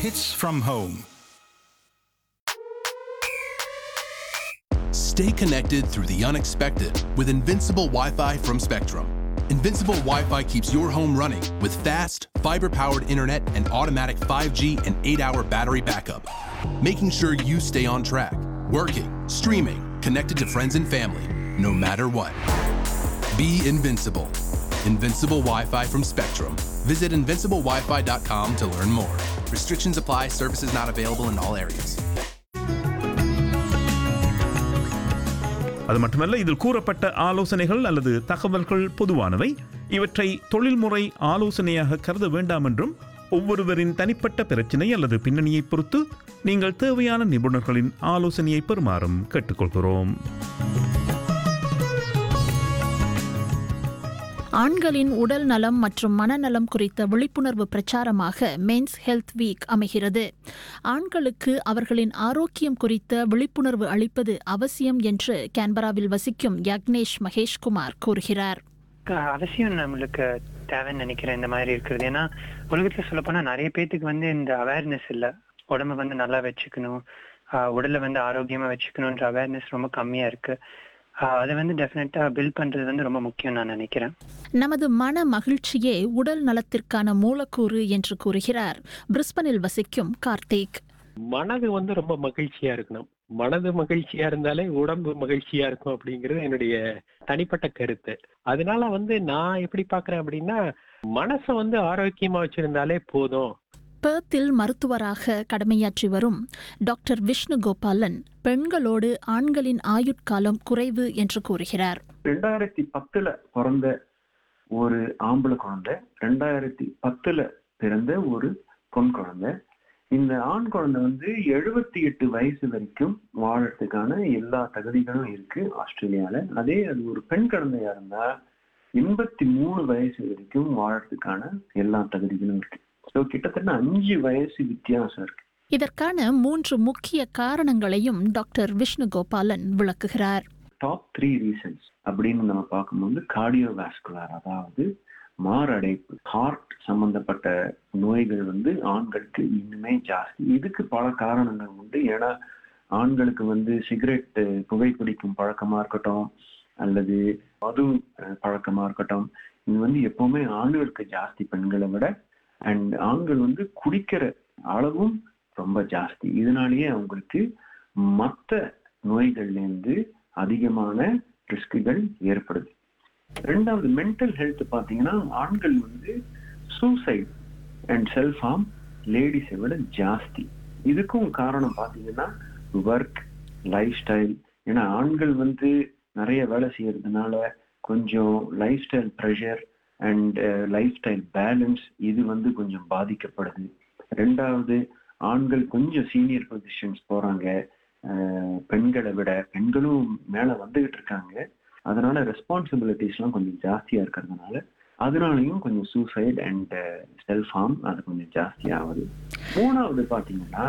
hits from home. Stay connected through the unexpected with Invincible Wi Fi from Spectrum. Invincible Wi Fi keeps your home running with fast, fiber powered internet and automatic 5G and 8 hour battery backup, making sure you stay on track, working, streaming, connected to friends and family, no matter what. Be invincible. Invincible Wi Fi from Spectrum. Visit invinciblewifi.com to learn more. Restrictions apply, services not available in all areas. அது மட்டுமல்ல இதில் கூறப்பட்ட ஆலோசனைகள் அல்லது தகவல்கள் பொதுவானவை இவற்றை தொழில்முறை ஆலோசனையாக கருத வேண்டாம் என்றும் ஒவ்வொருவரின் தனிப்பட்ட பிரச்சினை அல்லது பின்னணியை பொறுத்து நீங்கள் தேவையான நிபுணர்களின் ஆலோசனையை பெறுமாறும் கேட்டுக்கொள்கிறோம் ஆண்களின் உடல் நலம் மற்றும் மனநலம் குறித்த விழிப்புணர்வு பிரச்சாரமாக மென்ஸ் ஹெல்த் வீக் அமைகிறது ஆண்களுக்கு அவர்களின் ஆரோக்கியம் குறித்த விழிப்புணர்வு அளிப்பது அவசியம் என்று கேன்பராவில் வசிக்கும் யக்னேஷ் மகேஷ்குமார் கூறுகிறார் க- அவசியம் நம்மளுக்கு தேவைன்னு நினைக்கிறேன் இந்த மாதிரி இருக்கிறது ஏன்னா உலகத்துல சொல்ல போனா நிறைய பேத்துக்கு வந்து இந்த அவேர்னஸ் இல்ல உடம்ப வந்து நல்லா வச்சுக்கணும் ஆஹ் உடலை வந்து ஆரோக்கியமா வச்சுக்கணுன்ற அவேர்னஸ் ரொம்ப கம்மியா இருக்கு ஆஹ் அதை வந்து டெஃபினட்டா பில்ட் பண்றது வந்து ரொம்ப முக்கியம் நான் நினைக்கிறேன் நமது மன மகிழ்ச்சியே உடல் நலத்திற்கான மூலக்கூறு என்று கூறுகிறார் பிரிஸ்பனில் வசிக்கும் கார்த்திக் மனது வந்து ரொம்ப மகிழ்ச்சியா இருக்கணும் மனது மகிழ்ச்சியா இருந்தாலே உடம்பு மகிழ்ச்சியா இருக்கும் அப்படிங்கிறது என்னுடைய தனிப்பட்ட கருத்து அதனால வந்து நான் எப்படி பாக்குறேன் அப்படின்னா மனசை வந்து ஆரோக்கியமா வச்சிருந்தாலே போதும் பெர்த்தில் மருத்துவராக கடமையாற்றி வரும் டாக்டர் விஷ்ணு கோபாலன் பெண்களோடு ஆண்களின் ஆயுட்காலம் குறைவு என்று கூறுகிறார் ரெண்டாயிரத்தி பத்துல பிறந்த ஒரு ஆம்பளை குழந்தை ரெண்டாயிரத்தி பத்துல பிறந்த ஒரு பொன் குழந்தை இந்த ஆண் குழந்தை வந்து எழுபத்தி எட்டு வயசு வரைக்கும் வாழறதுக்கான எல்லா தகுதிகளும் இருக்கு ஆஸ்திரேலியால அதே அது ஒரு பெண் குழந்தையா இருந்தா எண்பத்தி மூணு வயசு வரைக்கும் வாழறதுக்கான எல்லா தகுதிகளும் இருக்கு ஸோ கிட்டத்தட்ட அஞ்சு வயசு வித்தியாசம் இருக்கு இதற்கான மூன்று முக்கிய காரணங்களையும் டாக்டர் விஷ்ணு கோபாலன் விளக்குகிறார் டாப் த்ரீ ரீசன்ஸ் அப்படின்னு நம்ம பார்க்கும்போது கார்டியோவாஸ்குலர் அதாவது மாரடைப்பு ஹார்ட் சம்பந்தப்பட்ட நோய்கள் வந்து ஆண்களுக்கு இன்னுமே ஜாஸ்தி இதுக்கு பல காரணங்கள் உண்டு ஏன்னா ஆண்களுக்கு வந்து சிகரெட் புகைப்பிடிக்கும் பழக்கமா இருக்கட்டும் அல்லது மது அஹ், பழக்கமா இருக்கட்டும் இது வந்து எப்பவுமே ஆண்களுக்கு ஜாஸ்தி பெண்களை விட அண்ட் ஆண்கள் வந்து குடிக்கிற அளவும் ரொம்ப ஜாஸ்தி இதனாலேயே அவங்களுக்கு மற்ற நோய்கள்லேருந்து அதிகமான ரிஸ்க்குகள் ஏற்படுது ரெண்டாவது மென்டல் ஹெல்த் பார்த்தீங்கன்னா ஆண்கள் வந்து சூசைட் அண்ட் செல்ஃப் ஹார்ம் லேடிஸை விட ஜாஸ்தி இதுக்கும் காரணம் பார்த்தீங்கன்னா ஒர்க் லைஃப் ஸ்டைல் ஏன்னா ஆண்கள் வந்து நிறைய வேலை செய்யறதுனால கொஞ்சம் lifestyle pressure and lifestyle balance இது வந்து கொஞ்சம் பாதிக்கப்படுது ரெண்டாவது ஆண்கள் கொஞ்சம் சீனியர் பொசிஷன்ஸ் போறாங்க அஹ், பெண்களை விட பெண்களும் மேல வந்துகிட்டு இருக்காங்க அதனால ரெஸ்பான்சிபிலிட்டிஸ்லாம் கொஞ்சம் ஜாஸ்தியா இருக்கிறதுனால அதனாலயும் கொஞ்சம் சூசைட் அண்ட் செல்ஃப் ஹார்ம் அது கொஞ்சம் ஜாஸ்தி ஆகுது மூணாவது பாத்தீங்கன்னா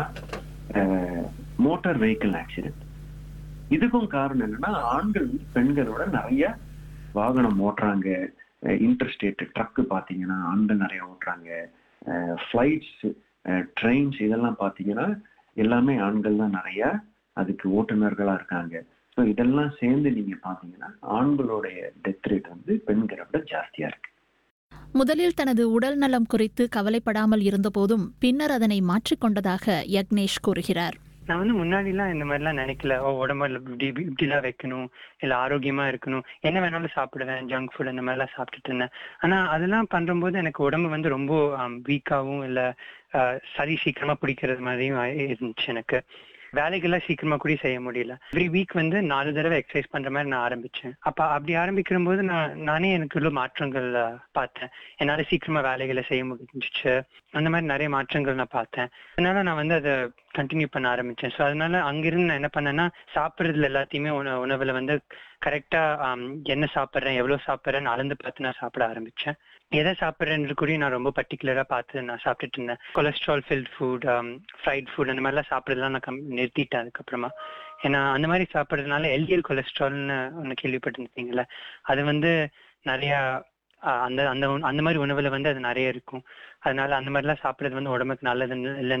மோட்டார் வெஹிக்கிள் ஆக்சிடென்ட் இதுக்கும் காரணம் என்னன்னா ஆண்கள் வந்து பெண்களோட நிறைய வாகனம் ஓட்டுறாங்க இன்டர்ஸ்டேட் ட்ரக்கு பார்த்தீங்கன்னா ஆண்கள் நிறைய ஓட்டுறாங்க ஃப்ளைட்ஸ் ட்ரெயின்ஸ் இதெல்லாம் பார்த்தீங்கன்னா எல்லாமே ஆண்கள் தான் நிறைய அதுக்கு ஓட்டுநர்களா இருக்காங்க ஸோ இதெல்லாம் சேர்ந்து நீங்க பார்த்தீங்கன்னா ஆண்களுடைய டெத் ரேட் வந்து பெண்களை விட ஜாஸ்தியா இருக்கு முதலில் தனது உடல் நலம் குறித்து கவலைப்படாமல் இருந்தபோதும் பின்னர் அதனை மாற்றிக்கொண்டதாக யக்னேஷ் கூறுகிறார் நான் வந்து முன்னாடி எல்லாம் இந்த மாதிரி எல்லாம் நினைக்கல ஓ உடம்புல இப்படி இப்படி- இப்படிலாம் வைக்கணும் இல்ல ஆரோக்கியமா இருக்கணும் என்ன வேணாலும் சாப்பிடுவேன் ஜங்க் ஃபுட் அந்த மாதிரி எல்லாம் சாப்பிட்டுட்டு இருந்தேன் ஆனா அதெல்லாம் பண்றபோது எனக்கு உடம்பு வந்து ரொம்ப வீக்காவும் இல்ல ஆஹ், சரி சீக்கிரமா பிடிக்கிறது மாதிரியும் ஆயி- இருந்துச்சு எனக்கு வேலைகள்லாம் சீக்கிரமா கூட செய்ய முடியல எவ்ரி வீக் வந்து நாலு தடவை எக்ஸசைஸ் பண்ற மாதிரி நான் ஆரம்பிச்சேன் அப்ப அப்படி ஆரம்பிக்கிற போது நான் நானே எனக்கு உள்ள மாற்றங்கள் ஆஹ், பார்த்தேன் என்னால சீக்கிரமா வேலைகளை செய்ய முடிஞ்சிச்சு அந்த மாதிரி நிறைய மாற்றங்கள் நான் பார்த்தேன் அதனால நான் வந்து அதை கண்டினியூ பண்ண ஆரம்பிச்சேன் ஸோ அதனால அங்கிருந்து நான் என்ன பண்ணேன்னா சாப்பிட்றதுல எல்லாத்தையுமே உண உணவுல வந்து கரெக்டா என்ன சாப்பிட்றேன் எவ்வளவு சாப்பிட்றேன்னு அளந்து பார்த்து நான் சாப்பிட ஆரம்பிச்சேன் எதை சாப்பிட்றேன்னு கூட நான் ரொம்ப பர்டிகுலரா பார்த்து நான் சாப்பிட்டுட்டு இருந்தேன் cholesterol filled food fried food அந்த மாதிரிலாம் சாப்பிட்றதுலாம் நான் கம் நிறுத்திட்டேன் அதுக்கப்புறமா ஏன்னா அந்த மாதிரி சாப்பிட்றதுனால எல்டிஎல் கொலஸ்ட்ரால்னு ஒன்று கேள்விப்பட்டிருந்தீங்கல்ல அது வந்து நிறைய ஆஹ் அந்த அந்த உண- அந்த மாதிரி உணவுல வந்து அது நிறைய இருக்கும் அதனால அந்த மாதிரிலாம் சாப்பிடுறது வந்து உடம்புக்கு நல்லது இல்லைன்னு